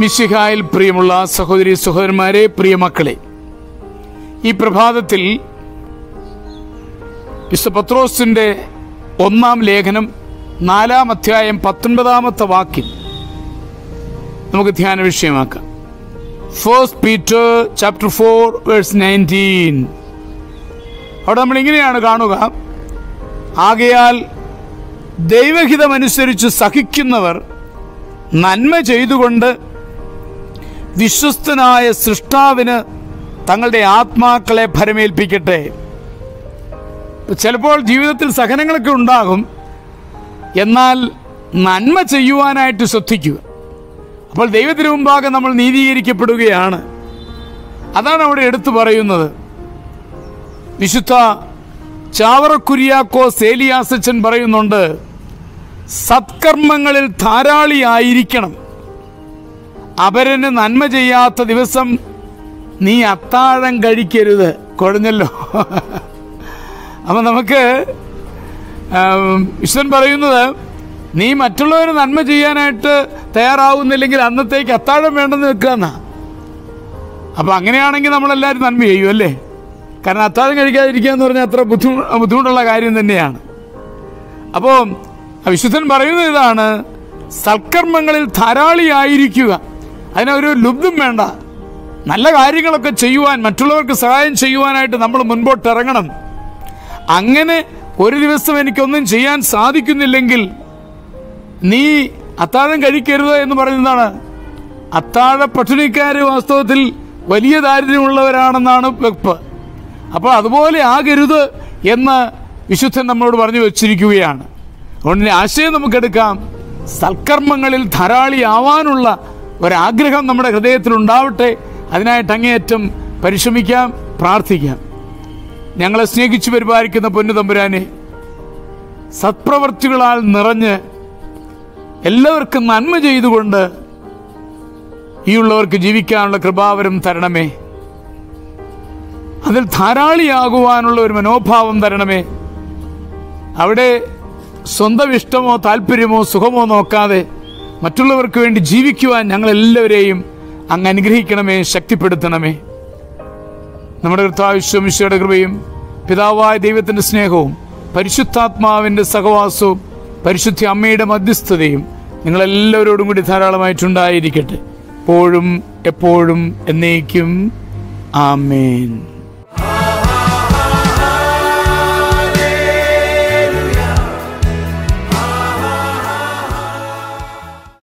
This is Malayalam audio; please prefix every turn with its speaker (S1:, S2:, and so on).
S1: മിശിഹായിൽ പ്രിയമുള്ള സഹോദരി സഹോദരന്മാരെ പ്രിയ മക്കളെ ഈ പ്രഭാതത്തിൽ വിശുദ്ധ പത്രോസിന്റെ ഒന്നാം ലേഖനം നാലാം അധ്യായം പത്തൊൻപതാമത്തെ വാക്യം നമുക്ക് ധ്യാന വിഷയമാക്കാം first Peter chapter four verse nineteen അവിടെ നമ്മൾ ഇങ്ങനെയാണ് കാണുക ആകയാൽ ദൈവഹിതമനുസരിച്ച് സഹിക്കുന്നവർ നന്മ ചെയ്തുകൊണ്ട് വിശ്വസ്തനായ സൃഷ്ടാവിന് തങ്ങളുടെ ആത്മാക്കളെ ഭരമേൽപ്പിക്കട്ടെ ചിലപ്പോൾ ജീവിതത്തിൽ സഹനങ്ങളൊക്കെ ഉണ്ടാകും എന്നാൽ നന്മ ചെയ്യുവാനായിട്ട് ശ്രദ്ധിക്കുക അപ്പോൾ ദൈവത്തിന് മുമ്പാകെ നമ്മൾ നീതീകരിക്കപ്പെടുകയാണ് അതാണ് അവിടെ എടുത്തു പറയുന്നത് വിശുദ്ധ ചാവറക്കുരിയാക്കോ സേലിയാസച്ചൻ പറയുന്നുണ്ട് സത്കർമ്മങ്ങളിൽ ധാരാളിയായിരിക്കണം അപരന് നന്മ ചെയ്യാത്ത ദിവസം നീ അത്താഴം കഴിക്കരുത് കുഴഞ്ഞല്ലോ അപ്പൊ നമുക്ക് വിശ്വൻ പറയുന്നത് നീ മറ്റുള്ളവര് നന്മ ചെയ്യാനായിട്ട് തയ്യാറാവുന്നില്ലെങ്കിൽ അന്നത്തേക്ക് അത്താഴം വേണ്ടെന്ന് വെക്കുക അപ്പൊ അങ്ങനെയാണെങ്കിൽ നമ്മളെല്ലാവരും നന്മ ചെയ്യും അല്ലേ കാരണം അത്താഴം കഴിക്കാതിരിക്കുക എന്ന് പറഞ്ഞാൽ അത്ര ബുദ്ധിമു ബുദ്ധിമുട്ടുള്ള കാര്യം തന്നെയാണ് അപ്പോൾ വിശുദ്ധൻ പറയുന്നത് ഇതാണ് സൽക്കർമ്മങ്ങളിൽ ധാരാളിയായിരിക്കുക അതിനൊരു ലുബ്ധം വേണ്ട നല്ല കാര്യങ്ങളൊക്കെ ചെയ്യുവാൻ മറ്റുള്ളവർക്ക് സഹായം ചെയ്യുവാനായിട്ട് നമ്മൾ മുൻപോട്ട് ഇറങ്ങണം അങ്ങനെ ഒരു ദിവസം എനിക്കൊന്നും ചെയ്യാൻ സാധിക്കുന്നില്ലെങ്കിൽ നീ അത്താഴം കഴിക്കരുത് എന്ന് പറയുന്നതാണ് അത്താഴ പട്ടിണിക്കാർ വാസ്തവത്തിൽ വലിയ ദാരിദ്ര്യമുള്ളവരാണെന്നാണ് വെപ്പ് അപ്പോൾ അതുപോലെ ആകരുത് എന്ന് വിശുദ്ധൻ നമ്മളോട് പറഞ്ഞു വച്ചിരിക്കുകയാണ് അതുകൊണ്ട് ഇനി ആശയം നമുക്കെടുക്കാം സൽക്കർമ്മങ്ങളിൽ ധാരാളിയാവാനുള്ള ഒരാഗ്രഹം നമ്മുടെ ഹൃദയത്തിൽ ഉണ്ടാവട്ടെ അതിനായിട്ട് അങ്ങേയറ്റം പരിശ്രമിക്കാം പ്രാർത്ഥിക്കാം ഞങ്ങളെ സ്നേഹിച്ചു പരിപാലിക്കുന്ന പൊന്നു തമ്പുരാനെ സത്പ്രവർത്തികളാൽ നിറഞ്ഞ് എല്ലാവർക്കും നന്മ ചെയ്തുകൊണ്ട് ഈ ഉള്ളവർക്ക് ജീവിക്കാനുള്ള കൃപാവരം തരണമേ അതിൽ ധാരാളിയാകുവാനുള്ള ഒരു മനോഭാവം തരണമേ അവിടെ സ്വന്തം ഇഷ്ടമോ താല്പര്യമോ സുഖമോ നോക്കാതെ മറ്റുള്ളവർക്ക് വേണ്ടി ജീവിക്കുവാൻ ഞങ്ങൾ എല്ലാവരെയും അങ്ങ് അനുഗ്രഹിക്കണമേ ശക്തിപ്പെടുത്തണമേ നമ്മുടെ കർത്താവിശ്വമിശയുടെ കൃപയും പിതാവായ ദൈവത്തിന്റെ സ്നേഹവും പരിശുദ്ധാത്മാവിന്റെ സഹവാസവും പരിശുദ്ധ അമ്മയുടെ മധ്യസ്ഥതയും നിങ്ങളെല്ലാവരോടും കൂടി ധാരാളമായിട്ടുണ്ടായിരിക്കട്ടെ എപ്പോഴും എപ്പോഴും എന്നേക്കും ആമേൻ